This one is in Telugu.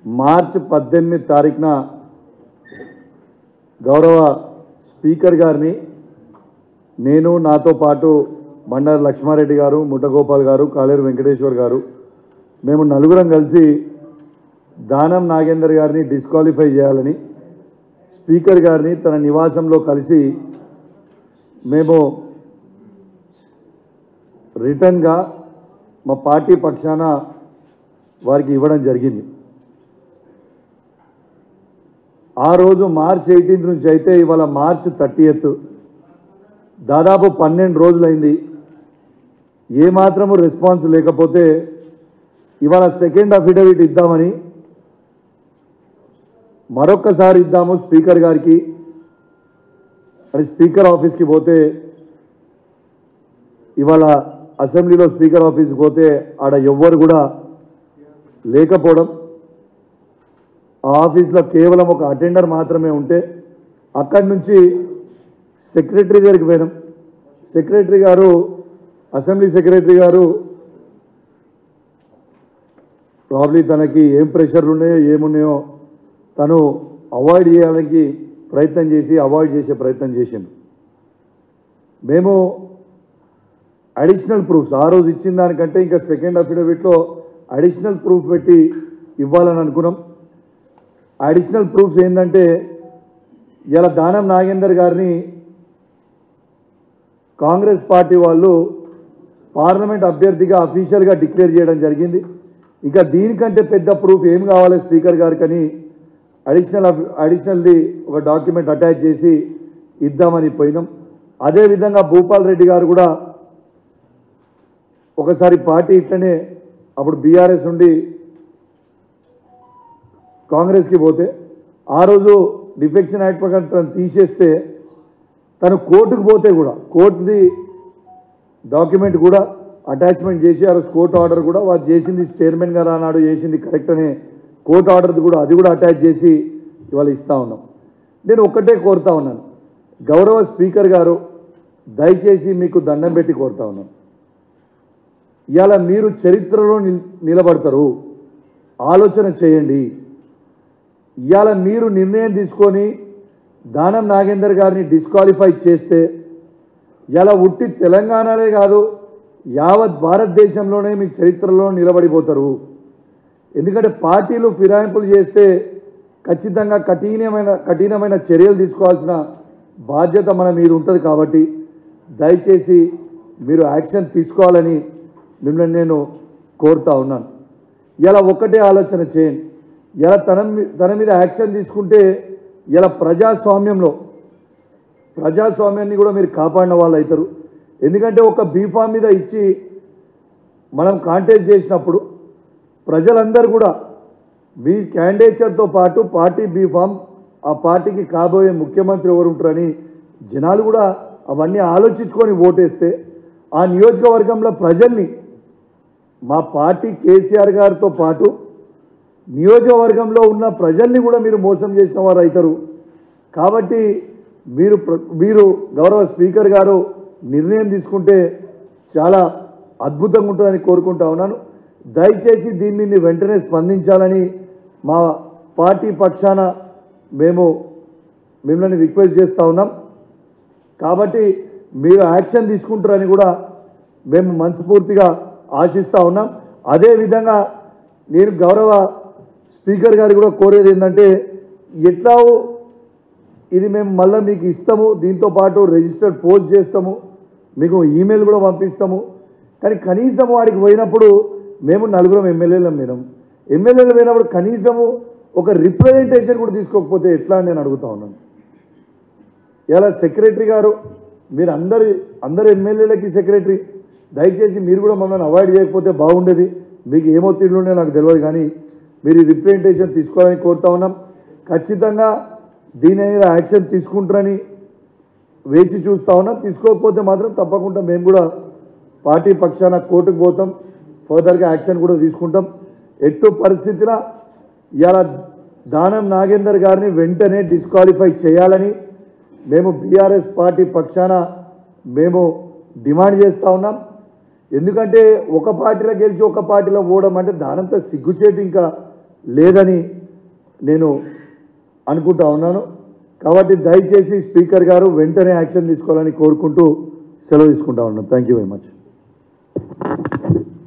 మార్చి పద్దెనిమిది తారీఖున గౌరవ స్పీకర్ గారిని నేను నాతో పాటు బండారు లక్ష్మారెడ్డి గారు ముట్టగోపాల్ గారు కాలేరు వెంకటేశ్వర్ గారు మేము నలుగురం కలిసి దానం నాగేందర్ గారిని డిస్క్వాలిఫై చేయాలని స్పీకర్ గారిని తన నివాసంలో కలిసి మేము రిటర్న్గా మా పార్టీ పక్షాన వారికి ఇవ్వడం జరిగింది ఆ రోజు మార్చ్ ఎయిటీన్త్ నుంచి అయితే ఇవాళ మార్చ్ థర్టీయత్ దాదాపు పన్నెండు రోజులైంది ఏమాత్రము రెస్పాన్స్ లేకపోతే ఇవాళ సెకండ్ అఫిడవిట్ ఇద్దామని మరొక్కసారి ఇద్దాము స్పీకర్ గారికి అని స్పీకర్ ఆఫీస్కి పోతే ఇవాళ అసెంబ్లీలో స్పీకర్ ఆఫీస్కి పోతే ఆడ ఎవ్వరు కూడా లేకపోవడం ఆ ఆఫీస్లో కేవలం ఒక అటెండర్ మాత్రమే ఉంటే అక్కడి నుంచి సెక్రటరీ దగ్గరికి పోయినాం సెక్రటరీ గారు అసెంబ్లీ సెక్రటరీ గారు ప్రాబ్లీ తనకి ఏం ప్రెషర్లు ఉన్నాయో ఏమున్నాయో తను అవాయిడ్ చేయడానికి ప్రయత్నం చేసి అవాయిడ్ చేసే ప్రయత్నం చేసిండు మేము అడిషనల్ ప్రూఫ్స్ ఆ రోజు ఇచ్చిన దానికంటే ఇంకా సెకండ్ అఫిడవిట్లో అడిషనల్ ప్రూఫ్ పెట్టి ఇవ్వాలని అనుకున్నాం అడిషనల్ ప్రూఫ్స్ ఏంటంటే ఇలా దానం నాగేందర్ గారిని కాంగ్రెస్ పార్టీ వాళ్ళు పార్లమెంట్ అభ్యర్థిగా అఫీషియల్గా డిక్లేర్ చేయడం జరిగింది ఇక దీనికంటే పెద్ద ప్రూఫ్ ఏం కావాలి స్పీకర్ గారికి అని అడిషనల్ అడిషనల్ది ఒక డాక్యుమెంట్ అటాచ్ చేసి ఇద్దామని పోయినాం అదేవిధంగా భూపాల్ రెడ్డి గారు కూడా ఒకసారి పార్టీ ఇట్లనే అప్పుడు బీఆర్ఎస్ నుండి కాంగ్రెస్కి పోతే ఆ రోజు డిఫెక్షన్ యాక్ట్ ప్రకారం తను తీసేస్తే తను కోర్టుకు పోతే కూడా కోర్టుది డాక్యుమెంట్ కూడా అటాచ్మెంట్ చేసి ఆ రోజు కోర్టు ఆర్డర్ కూడా వారు చేసింది చైర్మన్ గారు ఆనాడు చేసింది కరెక్ట్ అనే కోర్టు ఆర్డర్ది కూడా అది కూడా అటాచ్ చేసి ఇవాళ ఇస్తా ఉన్నాం నేను ఒక్కటే కోరుతా ఉన్నాను గౌరవ స్పీకర్ గారు దయచేసి మీకు దండం పెట్టి కోరుతా ఉన్నాను ఇవాళ మీరు చరిత్రలో నిల్- నిలబడతారు ఆలోచన చేయండి ఇవాళ మీరు నిర్ణయం తీసుకొని దానం నాగేందర్ గారిని డిస్క్వాలిఫై చేస్తే ఇలా ఉట్టి తెలంగాణలే కాదు యావత్ భారతదేశంలోనే మీ చరిత్రలో నిలబడిపోతారు ఎందుకంటే పార్టీలు ఫిరాయింపులు చేస్తే ఖచ్చితంగా కఠినమైన కఠినమైన చర్యలు తీసుకోవాల్సిన బాధ్యత మన మీద ఉంటుంది కాబట్టి దయచేసి మీరు యాక్షన్ తీసుకోవాలని మిమ్మల్ని నేను కోరుతా ఉన్నాను ఇలా ఒక్కటే ఆలోచన చేయండి ఇలా తన మీ- తన మీద యాక్షన్ తీసుకుంటే ఇలా ప్రజాస్వామ్యంలో ప్రజాస్వామ్యాన్ని కూడా మీరు కాపాడిన వాళ్ళు అవుతారు ఎందుకంటే ఒక బీఫామ్ మీద ఇచ్చి మనం కాంటాక్ట్ చేసినప్పుడు ప్రజలందరూ కూడా మీ క్యాండిడేచర్తో పాటు పార్టీ బీఫామ్ ఆ పార్టీకి కాబోయే ముఖ్యమంత్రి ఎవరు ఉంటారని జనాలు కూడా అవన్నీ ఆలోచించుకొని ఓటేస్తే ఆ నియోజకవర్గంలో ప్రజల్ని మా పార్టీ కేసీఆర్ గారితో పాటు నియోజకవర్గంలో ఉన్న ప్రజల్ని కూడా మీరు మోసం చేసిన వారు అవుతారు కాబట్టి మీరు ప్ర- మీరు గౌరవ స్పీకర్ గారు నిర్ణయం తీసుకుంటే చాలా అద్భుతంగా ఉంటుందని కోరుకుంటా ఉన్నాను దయచేసి దీని మీద వెంటనే స్పందించాలని మా పార్టీ పక్షాన మేము మిమ్మల్ని రిక్వెస్ట్ చేస్తూ ఉన్నాం కాబట్టి మీరు యాక్షన్ తీసుకుంటారని కూడా మేము మనస్ఫూర్తిగా ఆశిస్తూ ఉన్నాం అదేవిధంగా నేను గౌరవ స్పీకర్ గారు కూడా కోరేది ఏంటంటే ఎట్లా ఇది మేము మళ్ళీ మీకు ఇస్తాము దీంతో పాటు రిజిస్టర్డ్ పోస్ట్ చేస్తాము మీకు ఈమెయిల్ కూడా పంపిస్తాము కానీ కనీసం వాడికి పోయినప్పుడు మేము నలుగురం ఎమ్మెల్యేలం పోయినాం ఎమ్మెల్యేలు పోయినప్పుడు కనీసము ఒక రిప్రజెంటేషన్ కూడా తీసుకోకపోతే ఎట్లా అని నేను అడుగుతా ఉన్నాను ఇలా సెక్రటరీ గారు మీరు అందరి అందరు ఎమ్మెల్యేలకి సెక్రటరీ దయచేసి మీరు కూడా మమ్మల్ని అవాయిడ్ చేయకపోతే బాగుండేది మీకు ఏమో తిండుండే నాకు తెలియదు కానీ మీరు ఈ రిప్రజెంటేషన్ తీసుకోవాలని కోరుతా ఉన్నాం ఖచ్చితంగా దీని మీద యాక్షన్ తీసుకుంటారని వేచి చూస్తా ఉన్నాం తీసుకోకపోతే మాత్రం తప్పకుండా మేము కూడా పార్టీ పక్షాన కోర్టుకు పోతాం ఫర్దర్గా యాక్షన్ కూడా తీసుకుంటాం ఎట్టు పరిస్థితిలో ఇలా దానం నాగేందర్ గారిని వెంటనే డిస్క్వాలిఫై చేయాలని మేము బీఆర్ఎస్ పార్టీ పక్షాన మేము డిమాండ్ చేస్తూ ఉన్నాం ఎందుకంటే ఒక పార్టీలో గెలిచి ఒక పార్టీలో పోవడం అంటే దానంతా సిగ్గుచేటు ఇంకా లేదని నేను అనుకుంటా ఉన్నాను కాబట్టి దయచేసి స్పీకర్ గారు వెంటనే యాక్షన్ తీసుకోవాలని కోరుకుంటూ సెలవు తీసుకుంటా ఉన్నాను థ్యాంక్ యూ వెరీ మచ్